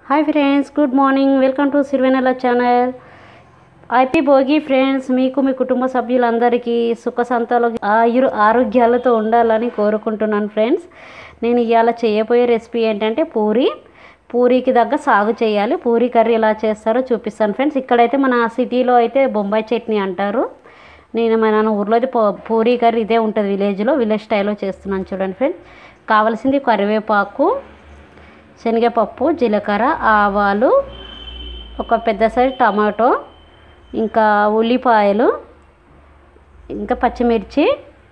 hi friends good morning welcome to Sirivennela channel happy Bhogi friends మీకు మీ కుటుంబ సభ్యులందరికీ సుఖ సంతాలు ఆయురు ఆరోగ్యాలతో ఉండాలని కోరుకుంటున్నాను ఫ్రెండ్స్ నేను ఇవాళ చేయబోయే రెసిపీ ఏంటంటే పూరి పూరీకి దగ్గర సాగు చేయాలి పూరీ కర్రీ ఎలా చేస్తారో చూపిస్తాను ఫ్రెండ్స్ ఇక్కడైతే మన సిటీలో అయితే బొంబాయి చట్నీ అంటారు నేను మన ఊర్లో అయితే పూ- పూరీ కర్రీ ఇదే ఉంటుంది విలేజ్లో విలేజ్ స్టైల్లో చేస్తున్నాను చూడండి ఫ్రెండ్స్ కావాల్సింది కరివేపాకు శనగపప్పు జీలకర్ర ఆవాలు ఒక పెద్ద సైజు టమాటో ఇంకా ఉల్లిపాయలు ఇంకా పచ్చిమిర్చి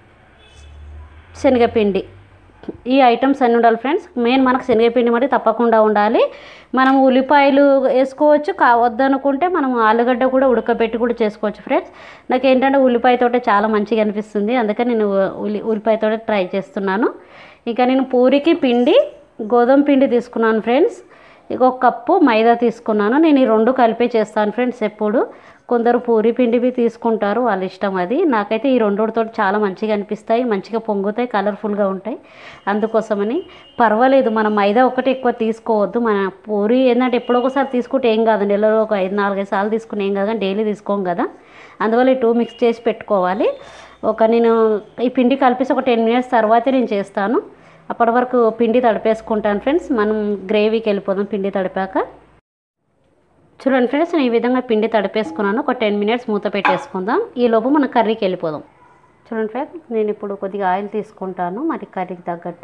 శనగపిండి ఈ ఐటమ్స్ అన్నీ ఉండాలి ఫ్రెండ్స్ మెయిన్ మనకు శనగపిండి మరి తప్పకుండా ఉండాలి మనం ఉల్లిపాయలు వేసుకోవచ్చు కా వద్దనుకుంటే మనం ఆలుగడ్డ కూడా ఉడకబెట్టి కూడా చేసుకోవచ్చు ఫ్రెండ్స్ నాకు ఏంటంటే ఉల్లిపాయతోటే చాలా మంచిగా అనిపిస్తుంది అందుకని నేను ఉల్లి ఉల్లిపాయతోటే ట్రై చేస్తున్నాను ఇంకా నేను పూరికి పిండి గోధుమ పిండి తీసుకున్నాను ఫ్రెండ్స్ ఇక ఒక కప్పు మైదా తీసుకున్నాను నేను ఈ రెండు కలిపే చేస్తాను ఫ్రెండ్స్ ఎప్పుడు కొందరు పూరి పిండివి తీసుకుంటారు వాళ్ళ ఇష్టం అది నాకైతే ఈ రెండుతో చాలా మంచిగా అనిపిస్తాయి మంచిగా పొంగుతాయి కలర్ఫుల్గా ఉంటాయి అందుకోసమని పర్వాలేదు మనం మైదా ఒకటి ఎక్కువ తీసుకోవద్దు మన పూరి ఏంటంటే ఎప్పుడో ఒకసారి తీసుకుంటే ఏం కాదు నెలలో ఒక ఐదు నాలుగైదు సార్లు తీసుకుని ఏం కాదు కానీ డైలీ తీసుకోం కదా అందువల్ల ఈ టూ మిక్స్ చేసి పెట్టుకోవాలి ఒక నేను ఈ పిండి కలిపేసి ఒక టెన్ మినిట్స్ తర్వాతే నేను చేస్తాను అప్పటి వరకు పిండి తడిపేసుకుంటాను ఫ్రెండ్స్ మనం గ్రేవీకి వెళ్ళిపోదాం పిండి తడిపాక చూడండి ఫ్రెండ్స్ నేను ఈ విధంగా పిండి తడిపేసుకున్నాను ఒక టెన్ మినిట్స్ మూత పెట్టేసుకుందాం ఈ లోపు మన కర్రీకి వెళ్ళిపోదాం చూడండి ఫ్రెండ్స్ నేను ఇప్పుడు కొద్దిగా ఆయిల్ తీసుకుంటాను మరి కర్రీకి తగ్గట్టు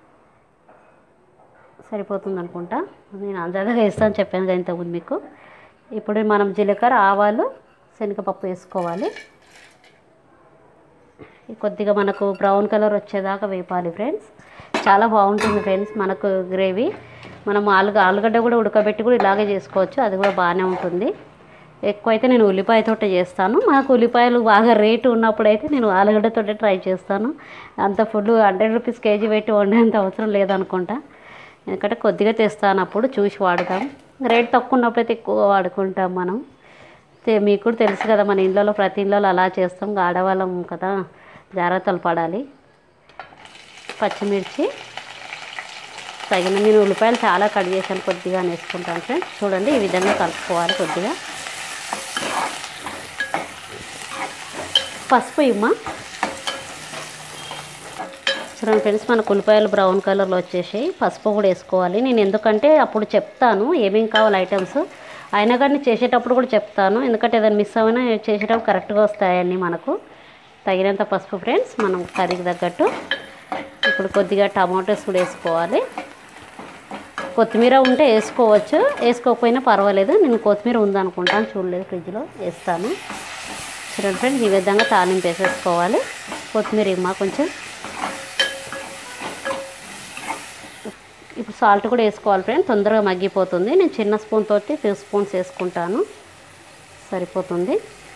సరిపోతుంది అనుకుంటా నేను అందాజగా వేస్తాను చెప్పాను కదా ఇంతకుముందు మీకు ఇప్పుడు మనం జీలకర్ర ఆవాలు శనగపప్పు వేసుకోవాలి ఇది కొద్దిగా మనకు బ్రౌన్ కలర్ వచ్చేదాకా వేపాలి ఫ్రెండ్స్ చాలా బాగుంటుంది ఫ్రెండ్స్ మనకు గ్రేవీ మనం ఆలుగ ఆలుగడ్డ కూడా ఉడకబెట్టి కూడా ఇలాగే చేసుకోవచ్చు అది కూడా బాగానే ఉంటుంది ఎక్కువైతే నేను ఉల్లిపాయతోటే చేస్తాను మనకు ఉల్లిపాయలు బాగా రేటు ఉన్నప్పుడు అయితే నేను ఆలుగడ్డతోటే ట్రై చేస్తాను అంత ఫుడ్ హండ్రెడ్ రూపీస్ కేజీ పెట్టి వండేంత అవసరం లేదనుకుంటా ఎందుకంటే కొద్దిగా తెస్తాను అప్పుడు చూసి వాడతాం రేట్ తక్కువ ఉన్నప్పుడు అయితే ఎక్కువ వాడుకుంటాం మనం తె- మీకు కూడా తెలుసు కదా మన ఇళ్ళలో ప్రతి ఇళ్ళలో అలా చేస్తాం ఆడవాళ్ళం కదా జాగ్రత్తలు పడాలి పచ్చిమిర్చి తగిన నేను ఉల్లిపాయలు చాలా కట్ చేశాను కొద్దిగా వేసుకుంటాను ఫ్రెండ్స్ చూడండి ఈ విధంగా కలుపుకోవాలి కొద్దిగా పసుపు ఇమ్మా చూడండి ఫ్రెండ్స్ మనకు ఉల్లిపాయలు బ్రౌన్ కలర్లో వచ్చేసి పసుపు కూడా వేసుకోవాలి నేను ఎందుకంటే అప్పుడు చెప్తాను ఏమేం కావాలి ఐటమ్స్ అయినా కానీ చేసేటప్పుడు కూడా చెప్తాను ఎందుకంటే ఏదైనా మిస్ అయినా చేసేటప్పుడు కరెక్ట్గా వస్తాయన్నీ మనకు తగినంత పసుపు ఫ్రెండ్స్ మనం కర్రీకి తగ్గట్టు ఇప్పుడు కొద్దిగా టమాటోస్ కూడా వేసుకోవాలి కొత్తిమీర ఉంటే వేసుకోవచ్చు వేసుకోకపోయినా పర్వాలేదు నేను కొత్తిమీర ఉందనుకుంటాను చూడలేదు ఫ్రిడ్జ్లో వేస్తాను చూడండి ఫ్రెండ్స్ ఈ విధంగా తాలింపు వేసేసుకోవాలి కొత్తిమీర ఇమ్మా కొంచెం ఇప్పుడు సాల్ట్ కూడా వేసుకోవాలి ఫ్రెండ్ తొందరగా మగ్గిపోతుంది నేను చిన్న స్పూన్ తోటి టూ స్పూన్స్ వేసుకుంటాను సరిపోతుంది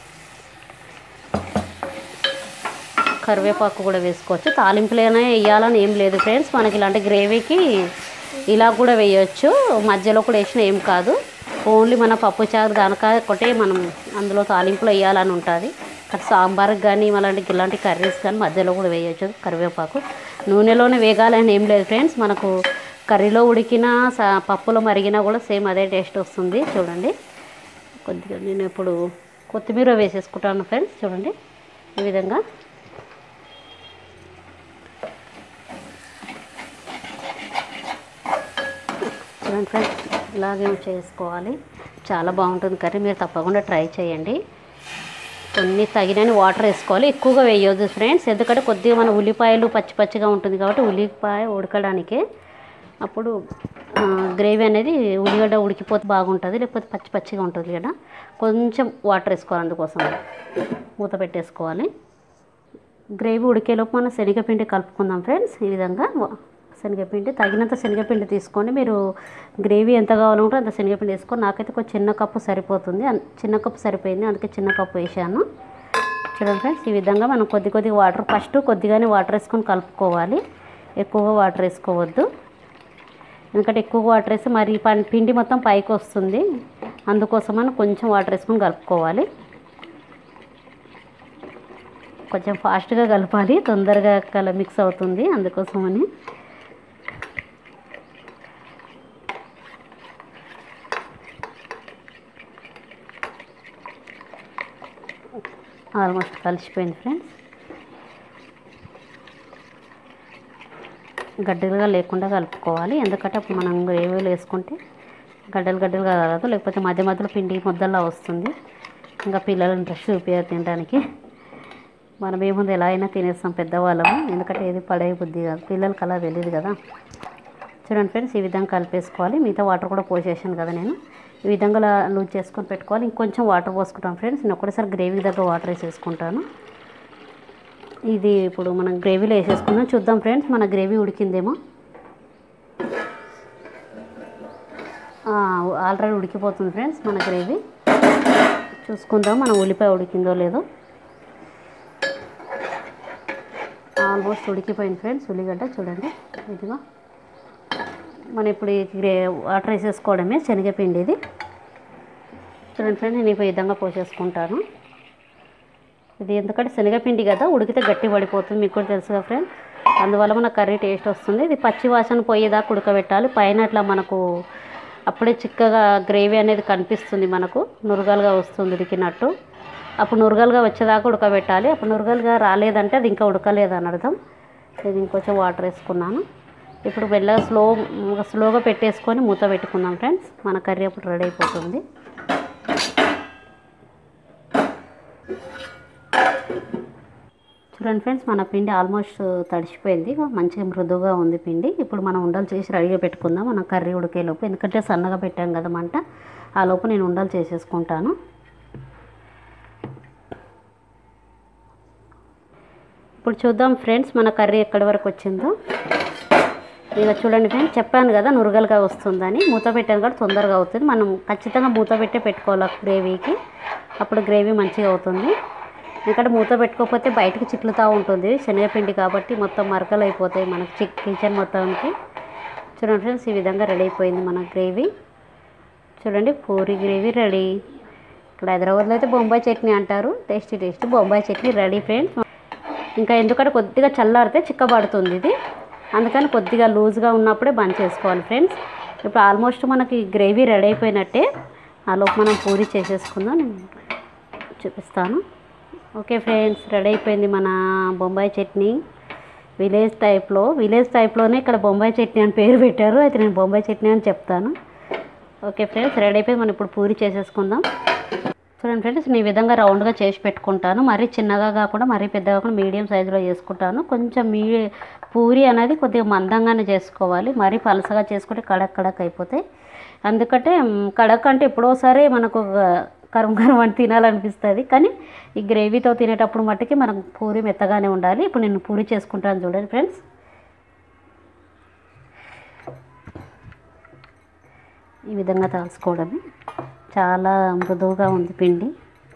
కరివేపాకు కూడా వేసుకోవచ్చు తాలింపులోనే వేయాలని ఏం లేదు ఫ్రెండ్స్ మనకి ఇలాంటి గ్రేవీకి ఇలా కూడా వేయచ్చు మధ్యలో కూడా వేసిన ఏం కాదు ఓన్లీ మన పప్పు చారు దానికా ఒకటే మనం అందులో తాలింపులో వేయాలని ఉంటుంది అక్కడ సాంబార్కి కానీ అలాంటి ఇలాంటి కర్రీస్ కానీ మధ్యలో కూడా వేయచ్చు కరివేపాకు నూనెలోనే వేగాలని ఏం లేదు ఫ్రెండ్స్ మనకు కర్రీలో ఉడికినా స- పప్పులో మరిగినా కూడా సేమ్ అదే టేస్ట్ వస్తుంది చూడండి కొద్దిగా నేను ఇప్పుడు కొత్తిమీర వేసేసుకుంటాను ఫ్రెండ్స్ చూడండి ఈ విధంగా చూడండి ఫ్రెండ్స్ ఇలాగే చేసుకోవాలి చాలా బాగుంటుంది కర్రీ మీరు తప్పకుండా ట్రై చేయండి కొన్ని తగినని వాటర్ వేసుకోవాలి ఎక్కువగా వేయొద్దు ఫ్రెండ్స్ ఎందుకంటే కొద్దిగా మన ఉల్లిపాయలు పచ్చి పచ్చిగా ఉంటుంది కాబట్టి ఉల్లిపాయ ఉడకడానికి అప్పుడు ఆ, గ్రేవీ అనేది ఉల్లిగడ్డ ఉడికిపోతే బాగుంటుంది లేకపోతే పచ్చి పచ్చిగా ఉంటుంది కదా కొంచెం వాటర్ వేసుకోవాలి అందుకోసం మూత పెట్టేసుకోవాలి గ్రేవీ ఉడికేలోపు మనం శనగపిండి కలుపుకుందాం ఫ్రెండ్స్ ఈ విధంగా వ- శనగపిండి తగినంత శనగపిండి తీసుకోండి మీరు గ్రేవీ ఎంత కావాలంటే అంత శనగపిండి వేసుకొని నాకైతే ఒక చిన్న కప్పు సరిపోతుంది అన్- చిన్న కప్పు సరిపోయింది అందుకే చిన్న కప్పు వేసాను చూడండి ఫ్రెండ్స్ ఈ విధంగా మనం కొద్ది కొద్దిగా వాటర్ ఫస్ట్ కొద్దిగానే వాటర్ వేసుకొని కలుపుకోవాలి ఎక్కువగా వాటర్ వేసుకోవద్దు ఎందుకంటే ఎక్కువ వాటర్ వేస్తే మరి పం- పిండి మొత్తం పైకి వస్తుంది అందుకోసమని కొంచెం వాటర్ వేసుకొని కలుపుకోవాలి కొంచెం ఫాస్ట్గా కలపాలి తొందరగా కల మిక్స్ అవుతుంది అందుకోసమని ఆల్మోస్ట్ కలిసిపోయింది ఫ్రెండ్స్ గడ్డలుగా లేకుండా కలుపుకోవాలి ఎందుకంటే అప్పుడు మనం గ్రేవీలు వేసుకుంటే గడ్డలు గడ్డలుగా కాదు లేకపోతే మధ్య మధ్యలో పిండి ముద్దల్లా వస్తుంది ఇంకా పిల్లలు ఇంట్రెస్ట్ చూపించారు తినడానికి మనం ఏముంది ఎలా అయినా తినేస్తాం పెద్దవాళ్ళము ఎందుకంటే ఏది పడే బుద్ధి కాదు పిల్లలకి అలా తెలియదు కదా చూడండి ఫ్రెండ్స్ ఈ విధంగా కలిపేసుకోవాలి మిగతా వాటర్ కూడా పోసేసాను కదా నేను ఈ విధంగా లా- లూజ్ చేసుకొని పెట్టుకోవాలి ఇంకొంచెం వాటర్ పోసుకుంటాం ఫ్రెండ్స్ నేను ఒకటేసారి గ్రేవీ దగ్గర వాటర్ వేసేసుకుంటాను ఇది ఇప్పుడు మనం గ్రేవీలో వేసేసుకుందాం చూద్దాం ఫ్రెండ్స్ మన గ్రేవీ ఉడికిందేమో ఆల్రెడీ ఉడికిపోతుంది ఫ్రెండ్స్ మన గ్రేవీ చూసుకుందాం మన ఉల్లిపాయ ఉడికిందో లేదో ఆల్మోస్ట్ ఉడికిపోయింది ఫ్రెండ్స్ ఉల్లిగడ్డ చూడండి ఇదిగో మనం ఇప్పుడు ఈ గ్రే వాటర్ వేసేసుకోవడమే శనగపిండి ఇది చూడండి ఫ్రెండ్ నేను ఈ విధంగా పోసేసుకుంటాను ఇది ఎందుకంటే శనగపిండి కదా ఉడికితే గట్టి పడిపోతుంది మీకు కూడా తెలుసు కదా ఫ్రెండ్ అందువల్ల మన కర్రీ టేస్ట్ వస్తుంది ఇది పచ్చి వాసన పోయేదాకా ఉడకబెట్టాలి పైన అట్లా మనకు అప్పుడే చిక్కగా గ్రేవీ అనేది కనిపిస్తుంది మనకు నురగలుగా వస్తుంది ఉడికినట్టు అప్పుడు నురగలుగా వచ్చేదాకా ఉడకబెట్టాలి అప్పుడు నురగలుగా రాలేదంటే అది ఇంకా ఉడకలేదు అని అర్థం నేను ఇంకొంచెం వాటర్ వేసుకున్నాను ఇప్పుడు మెల్లగా స్లో స్లోగా పెట్టేసుకొని మూత పెట్టుకుందాం ఫ్రెండ్స్ మన కర్రీ అప్పుడు రెడీ అయిపోతుంది చూడండి ఫ్రెండ్స్ మన పిండి ఆల్మోస్ట్ తడిసిపోయింది మంచిగా మృదువుగా ఉంది పిండి ఇప్పుడు మనం ఉండలు చేసి రెడీగా పెట్టుకుందాం మన కర్రీ ఉడికేలోపు ఎందుకంటే సన్నగా పెట్టాం కదా మంట ఆ లోపు నేను ఉండలు చేసేసుకుంటాను ఇప్పుడు చూద్దాం ఫ్రెండ్స్ మన కర్రీ ఎక్కడి వరకు వచ్చిందో ఇక చూడండి ఫ్రెండ్స్ చెప్పాను కదా నురగలుగా వస్తుందని మూత పెట్టాను కూడా తొందరగా అవుతుంది మనం ఖచ్చితంగా మూత పెట్టే పెట్టుకోవాలి గ్రేవీకి అప్పుడు గ్రేవీ మంచిగా అవుతుంది ఎందుకంటే మూత పెట్టుకోకపోతే బయటికి చిట్లుతూ ఉంటుంది శనగపిండి కాబట్టి మొత్తం మరకలు అయిపోతాయి మనకి చిక్ కిచెన్ మొత్తానికి చూడండి ఫ్రెండ్స్ ఈ విధంగా రెడీ అయిపోయింది మన గ్రేవీ చూడండి పూరి గ్రేవీ రెడీ ఇక్కడ హైదరాబాద్లో అయితే బొంబాయి చట్నీ అంటారు tasty tasty Bombay chutney ready friends ఇంకా ఎందుకంటే కొద్దిగా చల్లారితే చిక్కబడుతుంది ఇది అందుకని కొద్దిగా లూజ్గా ఉన్నప్పుడే బంద్ చేసుకోవాలి ఫ్రెండ్స్ ఇప్పుడు ఆల్మోస్ట్ మనకి గ్రేవీ రెడీ అయిపోయినట్టే ఆ లోపు మనం పూరి చేసేసుకుందాం నేను చూపిస్తాను ఓకే ఫ్రెండ్స్ రెడీ అయిపోయింది మన బొంబాయి చట్నీ విలేజ్ టైప్లో విలేజ్ టైప్లోనే ఇక్కడ బొంబాయి చట్నీ అని పేరు పెట్టారు అయితే నేను బొంబాయి చట్నీ అని చెప్తాను ఓకే ఫ్రెండ్స్ రెడీ అయిపోయి మనం ఇప్పుడు పూరి చేసేసుకుందాం చూడండి ఫ్రెండ్స్ నేను ఈ విధంగా రౌండ్గా చేసి పెట్టుకుంటాను మరీ చిన్నగా కాకుండా మరీ పెద్దగా కాకుండా మీడియం సైజులో చేసుకుంటాను కొంచెం మీ పూరి అనేది కొద్దిగా మందంగానే చేసుకోవాలి మరీ పలసగా చేసుకుంటే కడక్ కడక్ అయిపోతాయి అందుకంటే మ్, కడక్ అంటే ఎప్పుడోసారి మనకు కరం కరం అని తినాలనిపిస్తుంది కానీ ఈ గ్రేవీతో తినేటప్పుడు మట్టుకి మనకు పూరి మెత్తగానే ఉండాలి ఇప్పుడు నేను పూరి చేసుకుంటాను చూడండి ఫ్రెండ్స్ ఈ విధంగా తాల్చుకోవడమే చాలా మృదువుగా ఉంది పిండి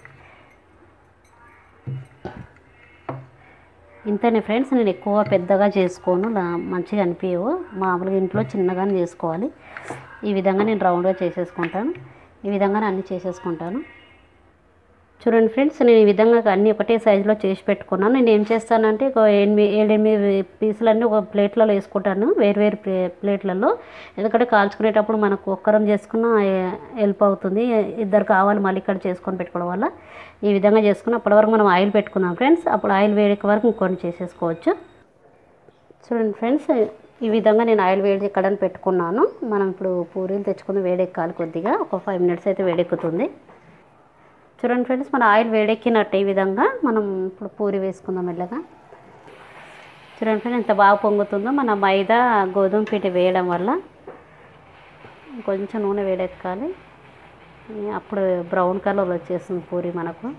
ఇంతనే ఫ్రెండ్స్ నేను ఎక్కువ పెద్దగా చేసుకోను లా- మంచిగా అనిపించవు మామూలుగా ఇంట్లో చిన్నగానే చేసుకోవాలి ఈ విధంగా నేను రౌండ్గా చేసేసుకుంటాను ఈ విధంగానే అన్నీ చేసేసుకుంటాను చూడండి ఫ్రెండ్స్ నేను ఈ విధంగా అన్నీ ఒకటే సైజులో చేసి పెట్టుకున్నాను నేను ఏం చేస్తానంటే ఒక ఎనిమిది ఏడెనిమిది పీసులన్నీ ఒక ప్లేట్లలో వేసుకుంటాను వేరు వేరు ప్లే ప్లేట్లలో ఎందుకంటే కాల్చుకునేటప్పుడు మనకు ఒక్కరం చేసుకున్న హెల్ప్ అవుతుంది ఇద్దరు కావాలి మళ్ళీ ఇక్కడ చేసుకొని పెట్టుకోవడం వల్ల ఈ విధంగా చేసుకుని అప్పటి వరకు మనం ఆయిల్ పెట్టుకుందాం ఫ్రెండ్స్ అప్పుడు ఆయిల్ వేడిక వరకు ఇంకొన్ని చేసేసుకోవచ్చు చూడండి ఫ్రెండ్స్ ఈ విధంగా నేను ఆయిల్ వేడి ఎక్కడని పెట్టుకున్నాను మనం ఇప్పుడు పూరీలు తెచ్చుకుని వేడెక్కాలి కొద్దిగా ఒక ఫైవ్ మినిట్స్ అయితే వేడెక్కుతుంది చూడండి ఫ్రెండ్స్ మన ఆయిల్ వేడెక్కినట్టు ఈ విధంగా మనం ఇప్పుడు పూరి వేసుకుందాం మెల్లగా చూడండి ఫ్రెండ్స్ ఎంత బాగా పొంగుతుందో మన మైదా గోధుమ పిండి వేయడం వల్ల కొంచెం నూనె వేడెక్కాలి అప్పుడు బ్రౌన్ కలర్ వచ్చేస్తుంది పూరి మనకు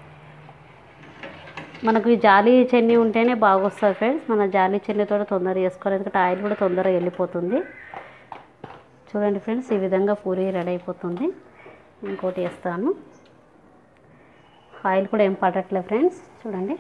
మనకు ఈ జాలి చెన్ని ఉంటేనే బాగా వస్తుంది ఫ్రెండ్స్ మన జాలి చెన్నితో తొందరగా చేసుకోవాలి ఎందుకంటే ఆయిల్ కూడా తొందరగా వెళ్ళిపోతుంది చూడండి ఫ్రెండ్స్ ఈ విధంగా పూరి రెడీ అయిపోతుంది ఇంకోటి వేస్తాను ఆయిల్ కూడా ఏం పడట్లేదు ఫ్రెండ్స్ చూడండి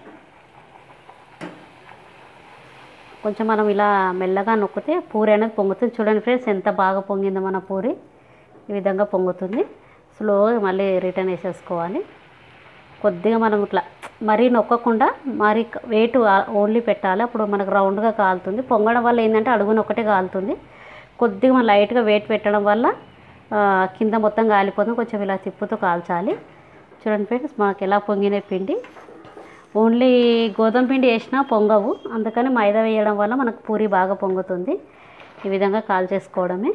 కొంచెం మనం ఇలా మెల్లగా నొక్కితే పూరి అనేది పొంగుతుంది చూడండి ఫ్రెండ్స్ ఎంత బాగా పొంగిందో మన పూరి ఈ విధంగా పొంగుతుంది స్లోగా మళ్ళీ రిటర్న్ వేసేసుకోవాలి కొద్దిగా మనం ఇట్లా మరీ నొక్కకుండా మరీ వెయిట్ ఓన్లీ పెట్టాలి అప్పుడు మనకు రౌండ్గా కాలుతుంది పొంగడం వల్ల ఏంటంటే అడుగున ఒకటే కాలుతుంది కొద్దిగా మనం లైట్గా వెయిట్ పెట్టడం వల్ల ఆ, కింద మొత్తం కాలిపోతుంది కొంచెం ఇలా తిప్పుతూ కాల్చాలి చూడండి ఫ్రెండ్స్ మనకి ఎలా పొంగిన పిండి ఓన్లీ గోధుమ పిండి వేసినా పొంగవు అందుకని మైదా వేయడం వల్ల మనకు పూరి బాగా పొంగుతుంది ఈ విధంగా కాల్ చేసుకోవడమే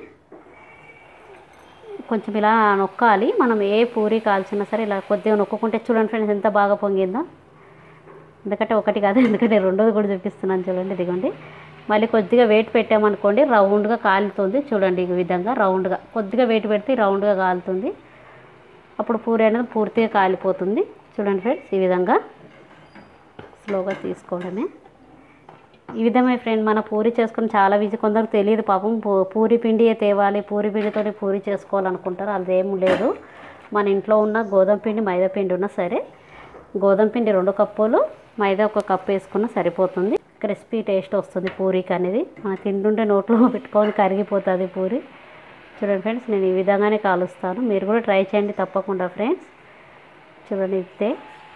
కొంచెం ఇలా నొక్కాలి మనం ఏ పూరి కాల్చినా సరే ఇలా కొద్దిగా నొక్కుంటే చూడండి ఫ్రెండ్స్ ఎంత బాగా పొంగిందో ఎందుకంటే ఒకటి కాదు ఎందుకంటే రెండోది కూడా చూపిస్తున్నాను చూడండి ఇదిగోండి మళ్ళీ కొద్దిగా వెయిట్ పెట్టామనుకోండి రౌండ్గా కాలుతుంది చూడండి ఈ విధంగా రౌండ్గా కొద్దిగా వెయిట్ పెడితే రౌండ్గా కాలుతుంది అప్పుడు పూరి అనేది పూర్తిగా కాలిపోతుంది చూడండి ఫ్రెండ్స్ ఈ విధంగా స్లోగా తీసుకోవడమే ఈ విధమైన ఫ్రెండ్ మన పూరి చేసుకుని చాలా విజి కొందరికి తెలియదు పాపం పూ- పూరి పిండి తేవాలి పూరి పిండితో పూరి చేసుకోవాలనుకుంటారు అదేం లేదు మన ఇంట్లో ఉన్న గోధుమ పిండి మైదా పిండి ఉన్నా సరే గోధుమ పిండి రెండు కప్పులు మైదా ఒక కప్పు వేసుకున్నా సరిపోతుంది క్రిస్పీ టేస్ట్ వస్తుంది పూరికి అనేది మన తింటుంటే నోట్లో పెట్టుకొని కరిగిపోతుంది పూరి చూడండి ఫ్రెండ్స్ నేను ఈ విధంగానే కాలుస్తాను మీరు కూడా ట్రై చేయండి తప్పకుండా ఫ్రెండ్స్ చూడండి ఇదే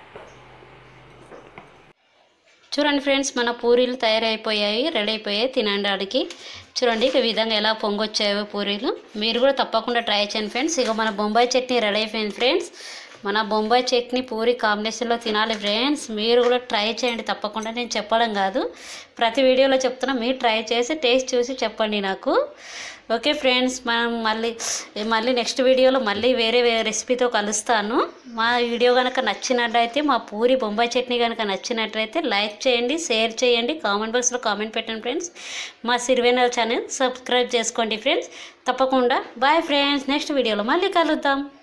చూడండి ఫ్రెండ్స్ మన పూరీలు తయారైపోయాయి రెడీ అయిపోయాయి తినడానికి చూడండి ఈ విధంగా ఎలా పొంగొచ్చాయో పూరీలు మీరు కూడా తప్పకుండా ట్రై చేయండి ఫ్రెండ్స్ ఇక మన బొంబాయి చట్నీ రెడీ అయిపోయింది ఫ్రెండ్స్ మన బొంబాయి చట్నీ పూరి కాంబినేషన్లో తినాలి ఫ్రెండ్స్ మీరు కూడా ట్రై చేయండి తప్పకుండా నేను చెప్పడం కాదు ప్రతి వీడియోలో చెప్తున్నా మీరు ట్రై చేసి టేస్ట్ చూసి చెప్పండి నాకు ఓకే ఫ్రెండ్స్ మనం మళ్ళీ మళ్ళీ నెక్స్ట్ వీడియోలో మళ్ళీ వేరే వేరే రెసిపీతో కలుస్తాను మా వీడియో కనుక నచ్చినట్లయితే మా పూరి బొంబాయి చట్నీ కనుక నచ్చినట్లయితే లైక్ చేయండి షేర్ చేయండి కామెంట్ బాక్స్లో కామెంట్ పెట్టండి ఫ్రెండ్స్ మా సిరివేనల్ ఛానల్ సబ్స్క్రైబ్ చేసుకోండి ఫ్రెండ్స్ తప్పకుండా బాయ్ ఫ్రెండ్స్ నెక్స్ట్ వీడియోలో మళ్ళీ కలుద్దాం